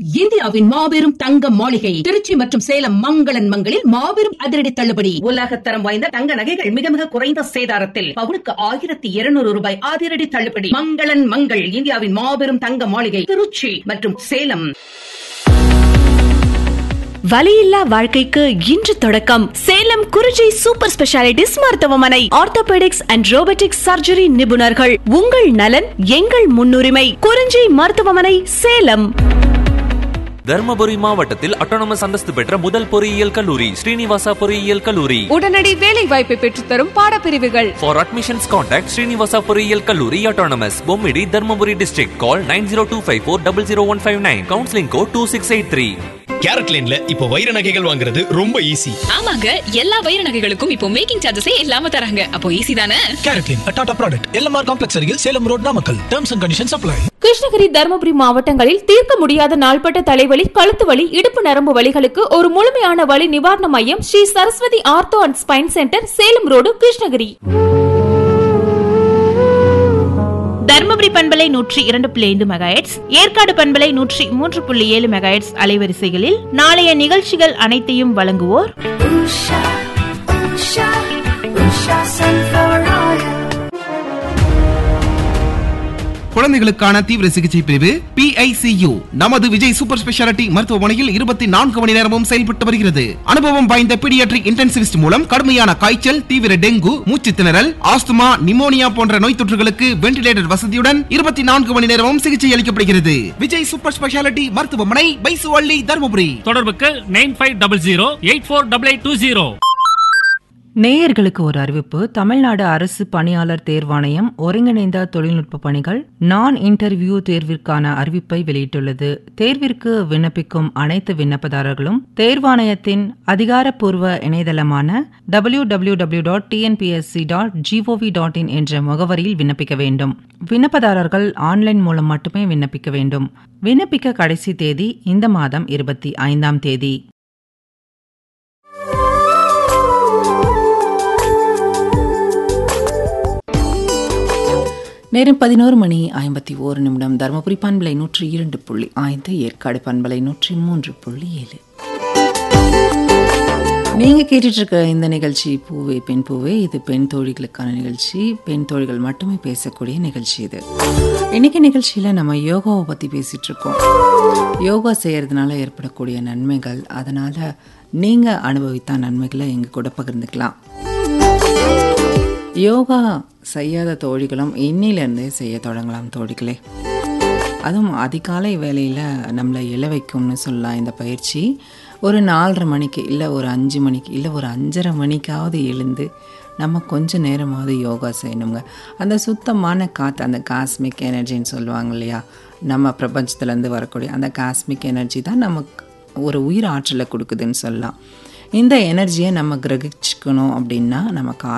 இந்தியாவின் மாபெரும் தங்க மாளிகை திருச்சி மற்றும் சேலம் மங்களன் மங்களில் மாபெரும் அதிரடி தள்ளுபடி உலகத்தரம் வாய்ந்த தங்க நகைகள் மிக மிக குறைந்த சேதாரத்தில் பவுனுக்கு ஆயிரத்தி இருநூறு ரூபாய் அதிரடி தள்ளுபடி மங்களன் மங்கள் இந்தியாவின் மாபெரும் தங்க மாளிகை திருச்சி மற்றும் சேலம் வலியில்லா வாழ்க்கைக்கு இன்று தொடக்கம் சேலம் குறிஞ்சி சூப்பர் ஸ்பெஷாலிட்டிஸ் மருத்துவமனை ஆர்த்தோபெடிக்ஸ் அண்ட் ரோபோட்டிக்ஸ் சர்ஜரி நிபுணர்கள் உங்கள் நலன் எங்கள் முன்னுரிமை குறிஞ்சி மருத்துவமனை சேலம் தர்மபுரி மாவட்டத்தில் அட்டானமஸ் அந்தஸ்து பெற்ற முதல் பொறியியல் கல்லூரி ஸ்ரீனிவாசா பொறியியல் கல்லூரி உடனடி வேலை வாய்ப்பை பெற்றுத்தரும் பாடப்பிரிவுகள் For admissions contact Srinivasa பொறியியல் கல்லூரி autonomous Bommidi Dharmapuri district call 9025400159 counseling code 2683 carrot லைன்ல இப்போ வைர நகைகள் வாங்குறது ரொம்ப ஈஸி ஆமாங்க எல்லா வைர நகைகளுக்கும் இப்போ மேக்கிங் சார்ஜஸே இல்லாம தராங்க அப்போ ஈஸி தானே carrot line Tata product LMR complex அருகில் Salem road Namakkal terms and conditions apply Krishnagiri Dharmapuri மாவட்டங்களில் தீர்க்க முடியாத நாள்பட்ட தலைவலி கழுத்து வலி இடுப்பு நரம்பு வலிகளுக்கு ஒரு முழுமையான வலி நிவாரண மையம் Sri Saraswathi ortho and spine centre Salem road Krishnagiri Dharmapuri பண்பலை நூற்றி இரண்டு புள்ளி ஐந்து மெகாஹெட்ஸ் ஏற்காடு பண்பலை நூற்றி மூன்று புள்ளி ஏழு மெகாஹெட்ஸ் அலைவரிசைகளில் நாளைய நிகழ்ச்சிகள் அனைத்தையும் வழங்குவோர் குழந்தைகளுக்கான தீவிர சிகிச்சை பிரிவு PICU நமது விஜய் சூப்பர் ஸ்பெஷாலிட்டி மருத்துவமனையில் இருபத்தி நான்கு மணி நேரமும் செயல்பட்டு வருகிறது அனுபவம் வாய்ந்த பீடியாட்ரிக் இன்டென்சிவிஸ்ட் மூலம் கடுமையான காய்ச்சல் தீவிர டெங்கு மூச்சு திணறல் ஆஸ்துமா நிமோனியா போன்ற நோய் தொற்றுகளுக்கு வென்டிலேட்டர் வசதியுடன் இருபத்தி நான்கு மணி நேரமும் சிகிச்சை அளிக்கப்படுகிறது விஜய் சூப்பர் ஸ்பெஷாலிட்டி மருத்துவமனை பைசுவள்ளி தருமபுரி தொடர்புக்கு nine five double zero eight four double eight two zero நேயர்களுக்கு ஒரு அறிவிப்பு தமிழ்நாடு அரசு பணியாளர் தேர்வாணையம் ஒருங்கிணைந்த தொழில்நுட்ப பணிகள் நான் இன்டர்வியூ தேர்விற்கான அறிவிப்பை வெளியிட்டுள்ளது தேர்விற்கு விண்ணப்பிக்கும் அனைத்து விண்ணப்பதாரர்களும் தேர்வாணையத்தின் அதிகாரப்பூர்வ இணையதளமான W W W dot TNPSC dot GOV dot in என்ற முகவரியில் விண்ணப்பிக்க வேண்டும் விண்ணப்பதாரர்கள் ஆன்லைன் மூலம் மட்டுமே விண்ணப்பிக்க வேண்டும் விண்ணப்பிக்க கடைசி தேதி இந்த மாதம் இருபத்தி ஐந்தாம் தேதி நேரம் பதினோரு மணி ஐம்பத்தி ஓரு நிமிடம் தருமபுரி பண்பலை நூற்றி இரண்டு புள்ளி ஐந்து ஏற்காடு பண்பலை நூற்றி மூன்று புள்ளி ஏழு நீங்க கேட்டுட்டு இருக்க இந்த நிகழ்ச்சி பூவே பெண் பூவே இது பெண் தோழிகளுக்கான நிகழ்ச்சி பெண் தோழிகள் மட்டுமே பேசக்கூடிய நிகழ்ச்சி இது இன்னைக்கு நிகழ்ச்சியில நம்ம யோகாவை பத்தி பேசிட்டு இருக்கோம் யோகா செய்யறதுனால ஏற்படக்கூடிய நன்மைகள் அதனால நீங்க அனுபவித்த நன்மைகளை எங்க கூட பகிர்ந்துக்கலாம் யோகா செய்யாத தோழிகளும் இன்னிலேருந்தே செய்ய தொடங்கலாம் தோழிகளே அதுவும் அதிகாலை வேலையில் நம்மளை இழ வைக்கும்னு சொல்லலாம் இந்த பயிற்சி ஒரு நாலரை மணிக்கு இல்லை ஒரு அஞ்சு மணிக்கு இல்லை ஒரு அஞ்சரை மணிக்காவது எழுந்து நம்ம கொஞ்சம் நேரமாவது யோகா செய்யணுங்க அந்த சுத்தமான காற்று அந்த காஸ்மிக் எனர்ஜின்னு சொல்லுவாங்க இல்லையா நம்ம பிரபஞ்சத்துலேருந்து வரக்கூடிய அந்த காஸ்மிக் எனர்ஜி தான் நமக்கு ஒரு உயிர் ஆற்றலை கொடுக்குதுன்னு சொல்லலாம் இந்த எனர்ஜியை நம்ம கிரகிச்சுக்கணும் அப்படின்னா நம்ம கா